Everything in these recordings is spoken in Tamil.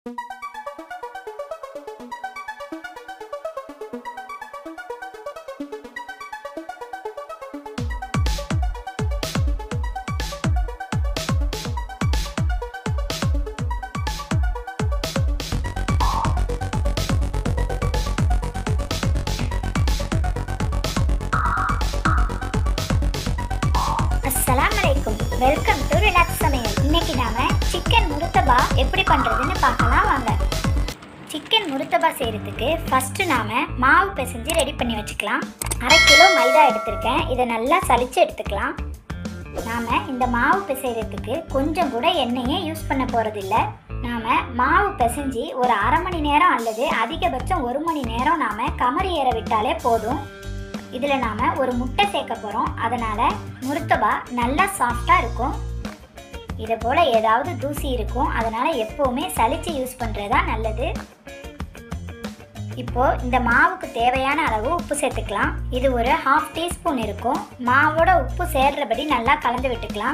அஸ்ஸலாமு அலைக்கும் வெல்கம் டு ரிலாக்ஸ் சமையல் இன்னைக்கு நாம சிக்கன் முருத்தபா எப்படி பண்றதுன்னு பார்க்கலாம் வாங்க சிக்கன் முருத்தபா செய்யறதுக்கு ஃபர்ஸ்ட் நாம மாவு பிசைஞ்சு ரெடி பண்ணி வச்சுக்கலாம் அரை கிலோ மைதா எடுத்திருக்கேன் இதை நல்லா சலிச்சு எடுத்துக்கலாம் நாம இந்த மாவு பிசைறதுக்கு கொஞ்சம் கூட எண்ணெயே யூஸ் பண்ண போறதில்ல நாம மாவு பிசைஞ்சு ஒரு அரை மணி நேரம் அல்லது அதிகபட்சம் ஒரு மணி நேரம் நாம கமரி ஏற விட்டாலே போதும் இதில் நாம் ஒரு முட்டை சேர்க்க போகிறோம் அதனால் முருத்தபா நல்லா சாஃப்டாக இருக்கும் இதை போல் ஏதாவது தூசி இருக்கும் அதனால் எப்போவுமே சலிச்சு யூஸ் பண்ணுறது தான் நல்லது இப்போது இந்த மாவுக்கு தேவையான அளவு உப்பு சேர்த்துக்கலாம் இது ஒரு ஹாஃப் டீஸ்பூன் இருக்கும் மாவோட உப்பு சேர்றபடி நல்லா கலந்து விட்டுக்கலாம்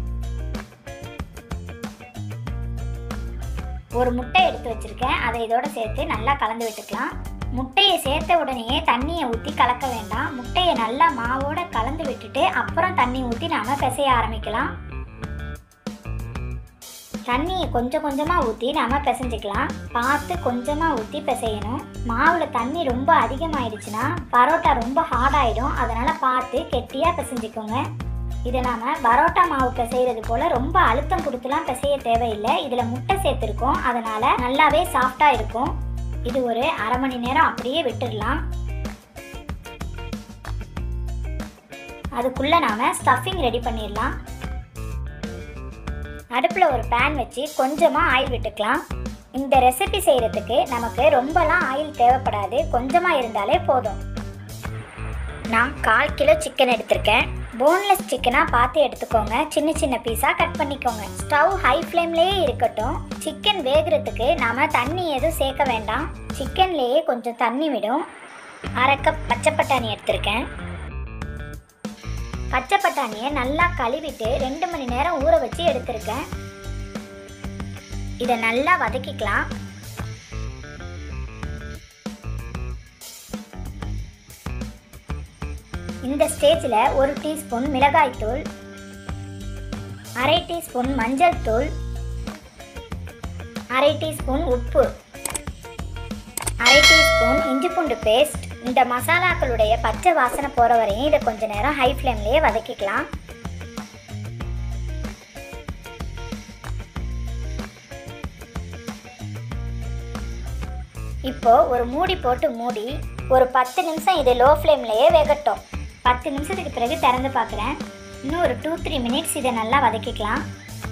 ஒரு முட்டை எடுத்து வச்சிருக்கேன் அதை இதோட சேர்த்து நல்லா கலந்து விட்டுக்கலாம் முட்டையை சேர்த்த உடனேயே தண்ணியை ஊற்றி கலக்க வேண்டாம் முட்டையை நல்லா மாவோட கலந்து விட்டுட்டு அப்புறம் தண்ணி ஊற்றி நாம பிசைய ஆரம்பிக்கலாம் தண்ணியை கொஞ்சம் கொஞ்சமாக ஊற்றி நாம பிசைஞ்சிக்கலாம் பார்த்து கொஞ்சமாக ஊற்றி பிசையணும் மாவில் தண்ணி ரொம்ப அதிகமாயிடுச்சுன்னா பரோட்டா ரொம்ப ஹார்டாயிடும் அதனால் பார்த்து கெட்டியாக பிசைஞ்சிக்கோங்க இதை நாம் பரோட்டா மாவு பிசைகிறது போல் ரொம்ப அழுத்தம் கொடுத்துலாம் பிசைய தேவையில்லை இதில் முட்டை சேர்த்துருக்கோம் அதனால் நல்லாவே சாஃப்டாக இருக்கும் இது ஒரு அரை மணி நேரம் அப்படியே விட்டுடலாம் அதுக்குள்ளே நாம் ஸ்டஃபிங் ரெடி பண்ணிடலாம் அடுப்பில் ஒரு பேன் வச்சு கொஞ்சமாக ஆயில் விட்டுக்கலாம் இந்த ரெசிபி செய்கிறதுக்கு நமக்கு ரொம்பலாம் ஆயில் தேவைப்படாது கொஞ்சமாக இருந்தாலே போதும் நான் கால் கிலோ சிக்கன் எடுத்திருக்கேன் போன்லெஸ் சிக்கனாக பார்த்து எடுத்துக்கோங்க சின்ன சின்ன பீஸாக கட் பண்ணிக்கோங்க ஸ்டவ் ஹை ஃப்ளேம்லேயே இருக்கட்டும் சிக்கன் வேகிறதுக்கு நாம் தண்ணி எதுவும் சேர்க்க வேண்டாம் சிக்கன்லேயே கொஞ்சம் தண்ணி விடும் அரை கப் பச்சை பட்டாணி எடுத்திருக்கேன் பச்சை பட்டாணியை நல்லா கழுவிட்டு ரெண்டு மணி நேரம் ஊற வச்சு எடுத்திருக்கேன் இதை நல்லா வதக்கிக்கலாம் இந்த ஸ்டேஜில் ஒரு டீஸ்பூன் மிளகாய்த்தூள் அரை டீஸ்பூன் மஞ்சள் தூள் அரை டீஸ்பூன் உப்பு அரை டீஸ்பூன் இஞ்சி பூண்டு பேஸ்ட் இந்த மசாலாக்களுடைய பச்சை வாசனை போகிற வரையும் இதை கொஞ்ச நேரம் ஹை ஃப்ளேம்லேயே வதக்கிக்கலாம் இப்போ ஒரு மூடி போட்டு மூடி ஒரு பத்து நிமிஷம் இது லோ ஃப்ளேம்லேயே வேகட்டும் பத்து நிமிஷத்துக்கு பிறகு திறந்து பார்க்குறேன் இன்னும் ஒரு டூ த்ரீ மினிட்ஸ் இதை நல்லா வதக்கிக்கலாம்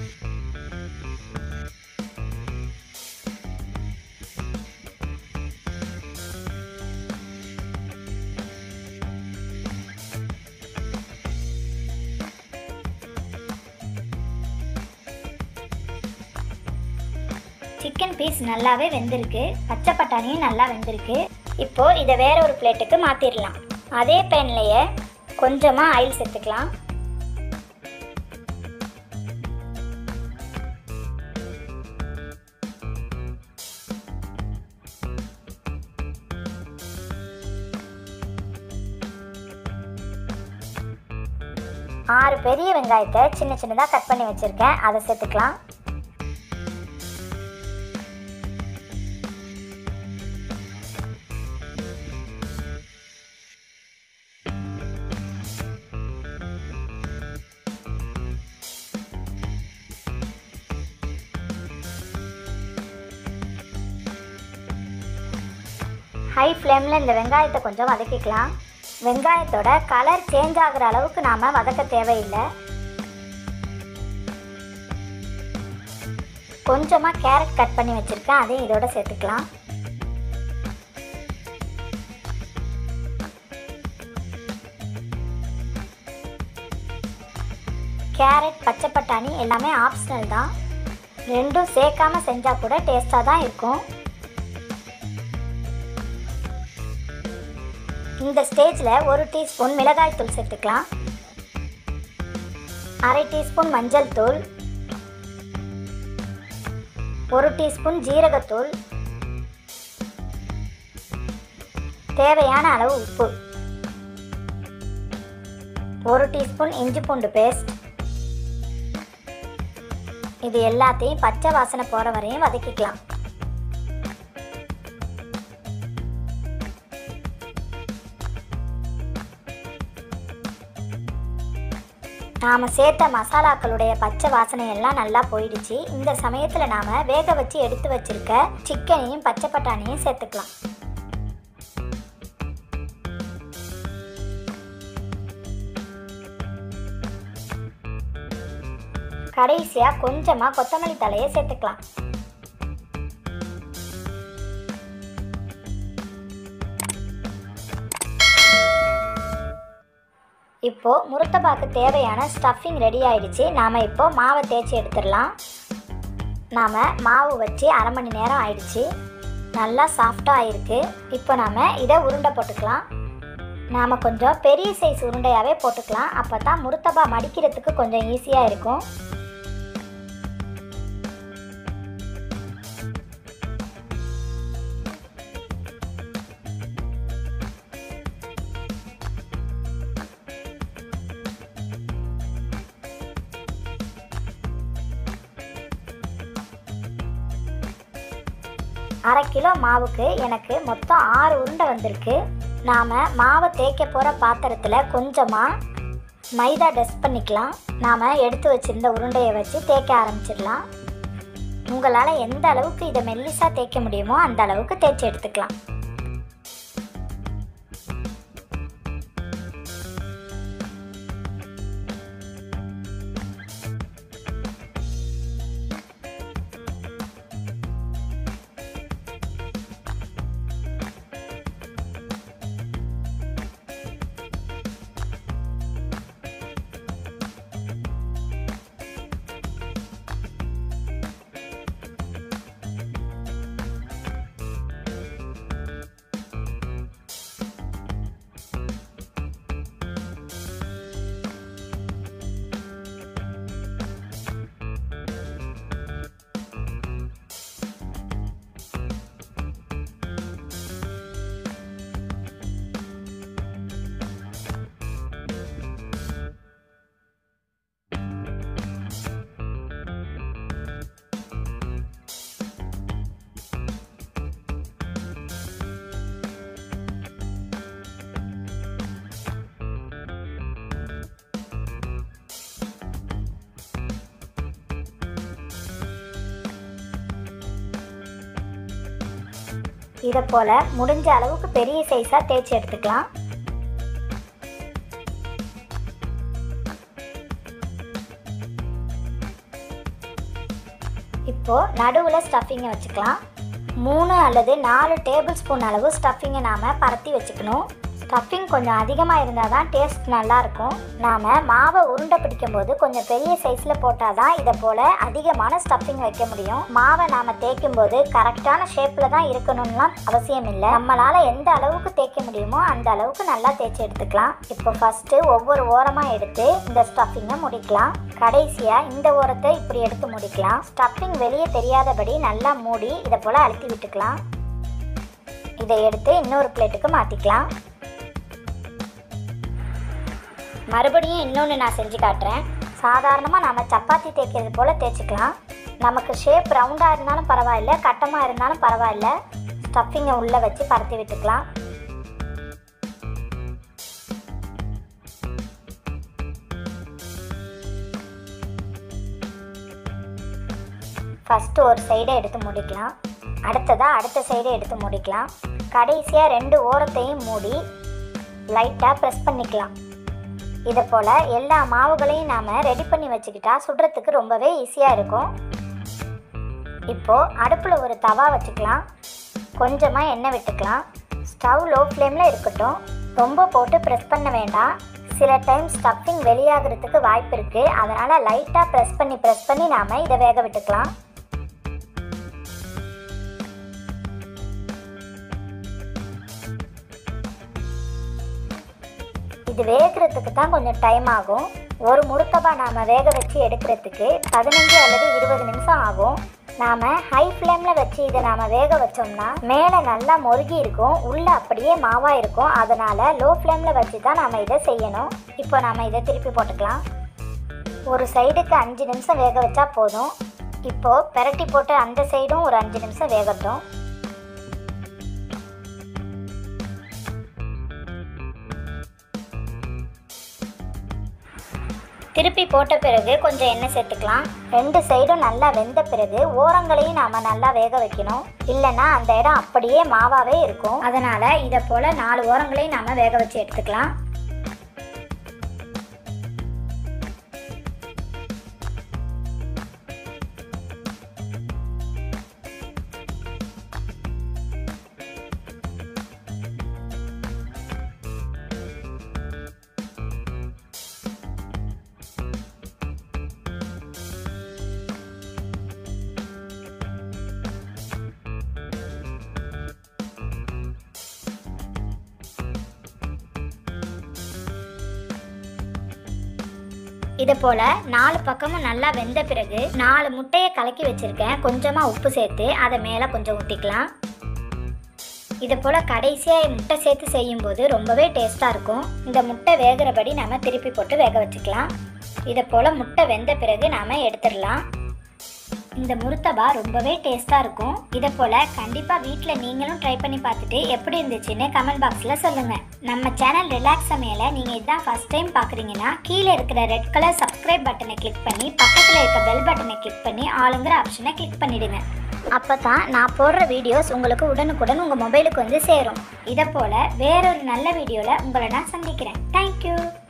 சிக்கன் பீஸ் நல்லாவே வெந்திருக்கு பச்சை பட்டாணியும் நல்லா வெந்திருக்கு இப்போ இதை வேற ஒரு பிளேட்டுக்கு மாற்றிடலாம் அதே பேன்லேயே கொஞ்சமாக ஆயில் சேர்த்துக்கலாம் ஆறு பெரிய வெங்காயத்தை சின்ன சின்னதாக கட் பண்ணி வச்சுருக்கேன் அதை சேர்த்துக்கலாம் ஹை ஃப்ளேமில் இந்த வெங்காயத்தை கொஞ்சம் வதக்கிக்கலாம் வெங்காயத்தோட கலர் சேஞ்ச் ஆகுற அளவுக்கு நாம் வதக்க தேவையில்லை கொஞ்சமாக கேரட் கட் பண்ணி வச்சுருக்கேன் அதையும் இதோட சேர்த்துக்கலாம் கேரட் பச்சை பட்டாணி எல்லாமே ஆப்ஷனல் தான் ரெண்டும் சேர்க்காம செஞ்சால் கூட டேஸ்ட்டாக தான் இருக்கும் இந்த ஸ்டேஜில் ஒரு டீஸ்பூன் மிளகாய் தூள் சேர்த்துக்கலாம் அரை டீஸ்பூன் மஞ்சள் தூள் ஒரு டீஸ்பூன் ஜீரகத்தூள் தேவையான அளவு உப்பு ஒரு டீஸ்பூன் இஞ்சி பூண்டு பேஸ்ட் இது எல்லாத்தையும் பச்சை வாசனை போகிற வரையும் வதக்கிக்கலாம் நாம் சேர்த்த மசாலாக்களுடைய பச்சை வாசனை எல்லாம் நல்லா போயிடுச்சு இந்த சமயத்தில் நாம் வேக வச்சு எடுத்து வச்சிருக்க சிக்கனையும் பச்சை பட்டாணியும் சேர்த்துக்கலாம் கடைசியாக கொஞ்சமாக கொத்தமல்லி தலையை சேர்த்துக்கலாம் இப்போ முருத்தப்பாக்கு தேவையான ஸ்டஃபிங் ரெடி ஆயிடுச்சு நாம் இப்போ மாவை தேய்ச்சி எடுத்துடலாம் நாம் மாவு வச்சு அரை மணி நேரம் ஆயிடுச்சு நல்லா சாஃப்டாக ஆயிருக்கு இப்போ நாம் இதை உருண்டை போட்டுக்கலாம் நாம் கொஞ்சம் பெரிய சைஸ் உருண்டையாகவே போட்டுக்கலாம் அப்போ தான் முருத்தப்பா மடிக்கிறதுக்கு கொஞ்சம் ஈஸியாக இருக்கும் அரை கிலோ மாவுக்கு எனக்கு மொத்தம் ஆறு உருண்டை வந்திருக்கு நாம் மாவை தேய்க்க போகிற பாத்திரத்தில் கொஞ்சமாக மைதா டஸ்ட் பண்ணிக்கலாம் நாம் எடுத்து வச்சிருந்த உருண்டையை வச்சு தேய்க்க ஆரம்பிச்சிடலாம் உங்களால் எந்த அளவுக்கு இதை மெல்லிசாக தேய்க்க முடியுமோ அந்த அளவுக்கு தேய்ச்சி எடுத்துக்கலாம் இதை போல் முடிஞ்ச அளவுக்கு பெரிய சைஸாக தேய்ச்சி எடுத்துக்கலாம் இப்போது நடுவில் ஸ்டஃபிங்கை வச்சுக்கலாம் மூணு அல்லது நாலு டேபிள் ஸ்பூன் அளவு ஸ்டஃபிங்கை நாம் பரத்தி வச்சுக்கணும் ஸ்டஃபிங் கொஞ்சம் அதிகமாக இருந்தால் தான் டேஸ்ட் நல்லாயிருக்கும் நாம் மாவை உருண்டை பிடிக்கும் போது கொஞ்சம் பெரிய சைஸில் போட்டால் தான் இதை போல் அதிகமான ஸ்டஃபிங் வைக்க முடியும் மாவை நாம் தேய்க்கும் போது கரெக்டான ஷேப்பில் தான் இருக்கணும்லாம் அவசியம் இல்லை நம்மளால் எந்த அளவுக்கு தேய்க்க முடியுமோ அந்த அளவுக்கு நல்லா தேய்ச்சி எடுத்துக்கலாம் இப்போ ஃபஸ்ட்டு ஒவ்வொரு ஓரமாக எடுத்து இந்த ஸ்டஃபிங்கை முடிக்கலாம் கடைசியாக இந்த ஓரத்தை இப்படி எடுத்து முடிக்கலாம் ஸ்டஃபிங் வெளியே தெரியாதபடி நல்லா மூடி இதை போல் அழுத்தி விட்டுக்கலாம் இதை எடுத்து இன்னொரு பிளேட்டுக்கு மாற்றிக்கலாம் மறுபடியும் இன்னொன்று நான் செஞ்சு காட்டுறேன் சாதாரணமாக நம்ம சப்பாத்தி தேய்க்கிறது போல் தேய்ச்சிக்கலாம் நமக்கு ஷேப் ரவுண்டாக இருந்தாலும் பரவாயில்ல கட்டமாக இருந்தாலும் பரவாயில்ல ஸ்டஃபிங்கை உள்ளே வச்சு பரத்தி விட்டுக்கலாம் ஃபஸ்ட்டு ஒரு சைடை எடுத்து முடிக்கலாம் அடுத்ததாக அடுத்த சைடை எடுத்து முடிக்கலாம் கடைசியாக ரெண்டு ஓரத்தையும் மூடி லைட்டாக ப்ரெஸ் பண்ணிக்கலாம் இதை போல் எல்லா மாவுகளையும் நாம் ரெடி பண்ணி வச்சுக்கிட்டா சுடுறதுக்கு ரொம்பவே ஈஸியாக இருக்கும் இப்போது அடுப்பில் ஒரு தவா வச்சுக்கலாம் கொஞ்சமாக எண்ணெய் விட்டுக்கலாம் ஸ்டவ் லோ ஃப்ளேமில் இருக்கட்டும் ரொம்ப போட்டு ப்ரெஸ் பண்ண வேண்டாம் சில டைம் ஸ்டஃபிங் வெளியாகிறதுக்கு வாய்ப்பு இருக்குது அதனால் லைட்டாக ப்ரெஸ் பண்ணி ப்ரெஸ் பண்ணி நாம் இதை வேக விட்டுக்கலாம் இது வேகிறதுக்கு தான் கொஞ்சம் டைம் ஆகும் ஒரு முறுக்கபா நாம் வேக வச்சு எடுக்கிறதுக்கு பதினஞ்சு அல்லது இருபது நிமிஷம் ஆகும் நாம் ஹை ஃப்ளேமில் வச்சு இதை நாம் வேக வச்சோம்னா மேலே நல்லா முருகி இருக்கும் உள்ளே அப்படியே மாவாக இருக்கும் அதனால் லோ ஃப்ளேமில் வச்சு தான் நாம் இதை செய்யணும் இப்போ நாம் இதை திருப்பி போட்டுக்கலாம் ஒரு சைடுக்கு அஞ்சு நிமிஷம் வேக வச்சா போதும் இப்போது பெரட்டி போட்டு அந்த சைடும் ஒரு அஞ்சு நிமிஷம் வேகட்டும் திருப்பி போட்ட பிறகு கொஞ்சம் எண்ணெய் சேர்த்துக்கலாம் ரெண்டு சைடும் நல்லா வெந்த பிறகு ஓரங்களையும் நாம் நல்லா வேக வைக்கணும் இல்லைன்னா அந்த இடம் அப்படியே மாவாகவே இருக்கும் அதனால் இதை போல் நாலு ஓரங்களையும் நாம் வேக வச்சு எடுத்துக்கலாம் இதை போல் நாலு பக்கமும் நல்லா வெந்த பிறகு நாலு முட்டையை கலக்கி வச்சுருக்கேன் கொஞ்சமாக உப்பு சேர்த்து அதை மேலே கொஞ்சம் ஊற்றிக்கலாம் இதை போல் கடைசியாக முட்டை சேர்த்து செய்யும்போது ரொம்பவே டேஸ்ட்டாக இருக்கும் இந்த முட்டை வேகிறபடி நம்ம திருப்பி போட்டு வேக வச்சுக்கலாம் இதை போல் முட்டை வெந்த பிறகு நாம் எடுத்துடலாம் இந்த முருத்தபா ரொம்பவே டேஸ்ட்டாக இருக்கும் இதை போல் கண்டிப்பாக வீட்டில் நீங்களும் ட்ரை பண்ணி பார்த்துட்டு எப்படி இருந்துச்சுன்னு கமெண்ட் பாக்ஸில் சொல்லுங்கள் நம்ம சேனல் ரிலாக்ஸ் சமையலை நீங்கள் இதான் ஃபஸ்ட் டைம் பார்க்குறீங்கன்னா கீழே இருக்கிற ரெட் கலர் சப்ஸ்கிரைப் பட்டனை கிளிக் பண்ணி பக்கத்தில் இருக்க பெல் பட்டனை கிளிக் பண்ணி ஆளுங்கிற ஆப்ஷனை கிளிக் பண்ணிடுங்க அப்போ தான் நான் போடுற வீடியோஸ் உங்களுக்கு உடனுக்குடன் உங்கள் மொபைலுக்கு வந்து சேரும் இதை போல் வேறொரு நல்ல வீடியோவில் உங்களை நான் சந்திக்கிறேன் தேங்க்யூ